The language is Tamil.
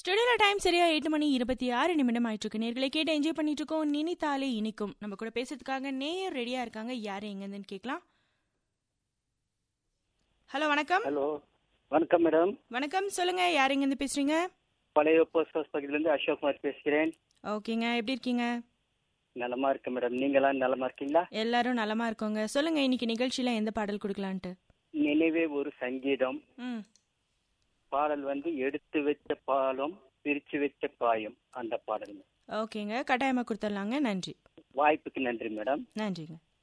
ஸ்டுடியோல டைம் சரியா எட்டு மணி இருபத்தி ஆறு நிமிடம் ஆயிட்டு இருக்கு நேர்களை கேட்டு என்ஜாய் பண்ணிட்டு இருக்கோம் நினைத்தாலே இனிக்கும் நம்ம கூட பேசுறதுக்காக நேயர் ரெடியா இருக்காங்க யாரு எங்கன்னு கேட்கலாம் ஹலோ வணக்கம் ஹலோ வணக்கம் மேடம் வணக்கம் சொல்லுங்க யார் எங்கேருந்து பேசுறீங்க பழைய போஸ்ட் ஹவுஸ் பக்கத்துலேருந்து அசோக் குமார் பேசுகிறேன் ஓகேங்க எப்படி இருக்கீங்க நலமா இருக்கேன் மேடம் நீங்களாம் நலமா இருக்கீங்களா எல்லாரும் நலமா இருக்கோங்க சொல்லுங்க இன்னைக்கு நிகழ்ச்சியில எந்த பாடல் கொடுக்கலான்ட்டு நினைவே ஒரு சங்கீதம் ம் பாடல் வந்து எடுத்து வச்ச பாலம் பிரிச்சு வச்ச பாயம் அந்த பாடல் ஓகேங்க கட்டாயமா கொடுத்துடலாங்க நன்றி வாய்ப்புக்கு நன்றி மேடம் நன்றிங்க